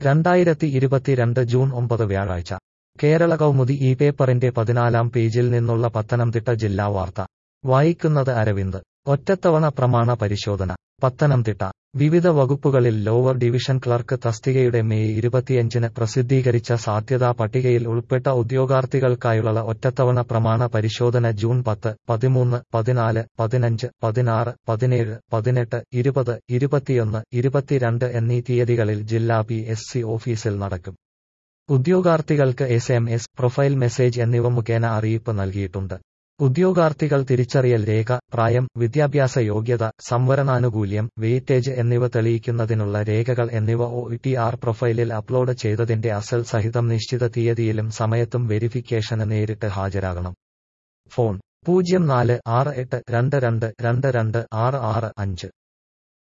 രണ്ടായിരത്തി ഇരുപത്തിരണ്ട് ജൂൺ ഒമ്പത് വ്യാഴാഴ്ച കേരള കൗമുദി ഈ പേപ്പറിന്റെ പതിനാലാം പേജിൽ നിന്നുള്ള പത്തനംതിട്ട ജില്ലാ വാർത്ത വായിക്കുന്നത് അരവിന്ദ് ഒറ്റത്തവണ പ്രമാണ പരിശോധന പത്തനംതിട്ട വിവിധ വകുപ്പുകളിൽ ലോവർ ഡിവിഷൻ ക്ലർക്ക് തസ്തികയുടെ മെയ് ഇരുപത്തിയഞ്ചിന് പ്രസിദ്ധീകരിച്ച സാധ്യതാ പട്ടികയിൽ ഉൾപ്പെട്ട ഉദ്യോഗാർത്ഥികൾക്കായുള്ള ഒറ്റത്തവണ പ്രമാണ പരിശോധന ജൂൺ പത്ത് പതിമൂന്ന് പതിനാല് പതിനഞ്ച് പതിനാറ് പതിനേഴ് പതിനെട്ട് ഇരുപത് ഇരുപത്തിയൊന്ന് ഇരുപത്തിരണ്ട് എന്നീ തീയതികളിൽ ജില്ലാ പി എസ് സി ഓഫീസിൽ നടക്കും ഉദ്യോഗാർത്ഥികൾക്ക് S M S profile message എന്നിവ മുഖേന അറിയിപ്പ് നൽകിയിട്ടുണ്ട് ഉദ്യോഗാർത്ഥികൾ തിരിച്ചറിയൽ രേഖ പ്രായം വിദ്യാഭ്യാസ യോഗ്യത സംവരണാനുകൂല്യം വെയിറ്റേജ് എന്നിവ തെളിയിക്കുന്നതിനുള്ള രേഖകൾ എന്നിവ ഒ ടി ആർ പ്രൊഫൈലിൽ അപ്ലോഡ് ചെയ്തതിന്റെ അസൽ സഹിതം നിശ്ചിത തീയതിയിലും സമയത്തും വെരിഫിക്കേഷന് നേരിട്ട് ഹാജരാകണം ഫോൺ പൂജ്യം നാല് ആറ് എട്ട് രണ്ട് രണ്ട് രണ്ട് രണ്ട് ആറ് ആറ് അഞ്ച്